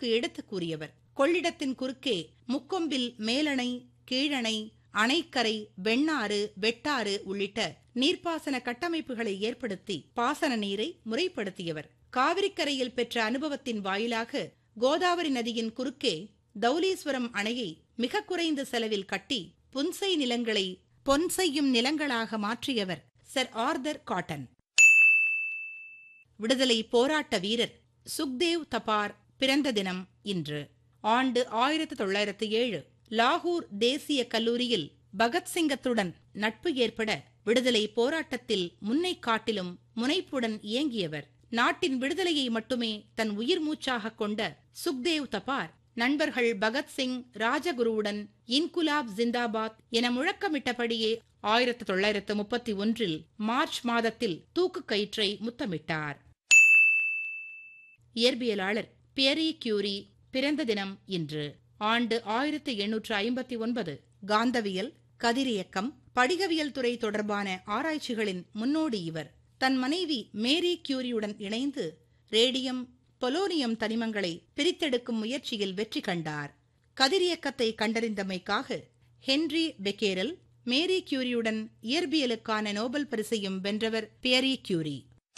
நமக்கு எடுத்துக் கூறியவர் கொள்ளிடத்தின் குறுக்கே முக்கொம்பில் மேலணை கீழணை அணைக்கரை வெண்ணாறு வெட்டாறு உள்ளிட்ட நீர்ப்பாசன கட்டமைப்புகளை ஏற்படுத்தி பாசன நீரை முறைப்படுத்தியவர் காவிரிக்கரையில் பெற்ற அனுபவத்தின் வாயிலாக கோதாவரி நதியின் குறுக்கே தௌலீஸ்வரம் அணையை மிக குறைந்த செலவில் கட்டி புன்சை நிலங்களை பொன் செய்யும் நிலங்களாக மாற்றியவர் சர் ஆர்தர் காட்டன் விடுதலை போராட்ட வீரர் சுக்தேவ் தபார் பிறந்த தினம் இன்று ஆண்டு ஆயிரத்து தொள்ளாயிரத்து ஏழு லாகூர் தேசிய கல்லூரியில் பகத்சிங்கத்துடன் நட்பு ஏற்பட விடுதலை போராட்டத்தில் முன்னை காட்டிலும் முனைப்புடன் இயங்கியவர் நாட்டின் விடுதலையை மட்டுமே தன் உயிர் மூச்சாக கொண்ட சுக்தேவ் தபார் நண்பர்கள் பகத்சிங் ராஜகுருவுடன் இன்குலாப் ஜிந்தாபாத் என முழக்கமிட்டபடியே ஆயிரத்து தொள்ளாயிரத்து முப்பத்தி ஒன்றில் மார்ச் மாதத்தில் தூக்கு கயிற்றை முத்தமிட்டார் இயற்பியலாளர் பியரி கியூரி பிறந்த தினம் இன்று ஆண்டு ஆயிரத்து எண்ணூற்று ஐம்பத்தி ஒன்பது காந்தவியல் கதிரியக்கம் படிகவியல் துறை தொடர்பான ஆராய்ச்சிகளின் முன்னோடி இவர் தன் மனைவி மேரி கியூரியுடன் இணைந்து ரேடியம் பொலோனியம் தனிமங்களை பிரித்தெடுக்கும் முயற்சியில் வெற்றி கண்டார் கதிரியக்கத்தை கண்டறிந்தமைக்காக ஹென்றி பெக்கேரல் மேரி கியூரியுடன் இயற்பியலுக்கான நோபல் பரிசையும் வென்றவர் பியரி கியூரி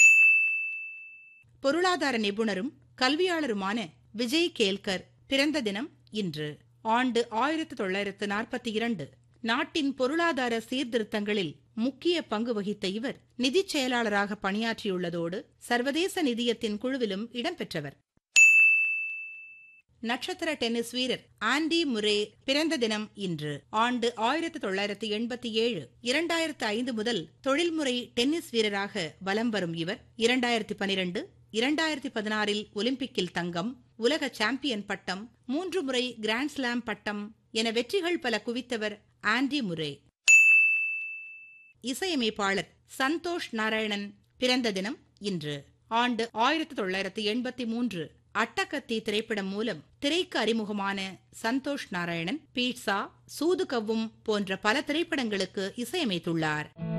பொருளாதார நிபுணரும் கல்வியாளருமான விஜய் கேல்கர் பிறந்த தினம் இன்று ஆண்டு ஆயிரத்து தொள்ளாயிரத்து நாற்பத்தி இரண்டு நாட்டின் பொருளாதார சீர்திருத்தங்களில் முக்கிய பங்கு வகித்த இவர் நிதிச் செயலாளராக பணியாற்றியுள்ளதோடு சர்வதேச நிதியத்தின் குழுவிலும் இடம்பெற்றவர் நட்சத்திர டென்னிஸ் வீரர் ஆண்டி முரே பிறந்த தினம் இன்று ஆண்டு ஆயிரத்து தொள்ளாயிரத்து எண்பத்தி ஏழு இரண்டாயிரத்து ஐந்து முதல் தொழில்முறை டென்னிஸ் வீரராக வலம் வரும் இவர் இரண்டாயிரத்தி பனிரெண்டு இரண்டாயிரத்தி பதினாறில் ஒலிம்பிக்கில் தங்கம் உலக சாம்பியன் பட்டம் மூன்று முறை கிராண்ட்ஸ்லாம் பட்டம் என வெற்றிகள் பல குவித்தவர் ஆண்டி முரே இசையமைப்பாளர் சந்தோஷ் நாராயணன் பிறந்த தினம் இன்று ஆண்டு ஆயிரத்தி தொள்ளாயிரத்தி எண்பத்தி மூன்று அட்டகத்தி திரைப்படம் மூலம் திரைக்கு அறிமுகமான சந்தோஷ் நாராயணன் பீட்சா சூது கவ்வும் போன்ற பல திரைப்படங்களுக்கு இசையமைத்துள்ளார்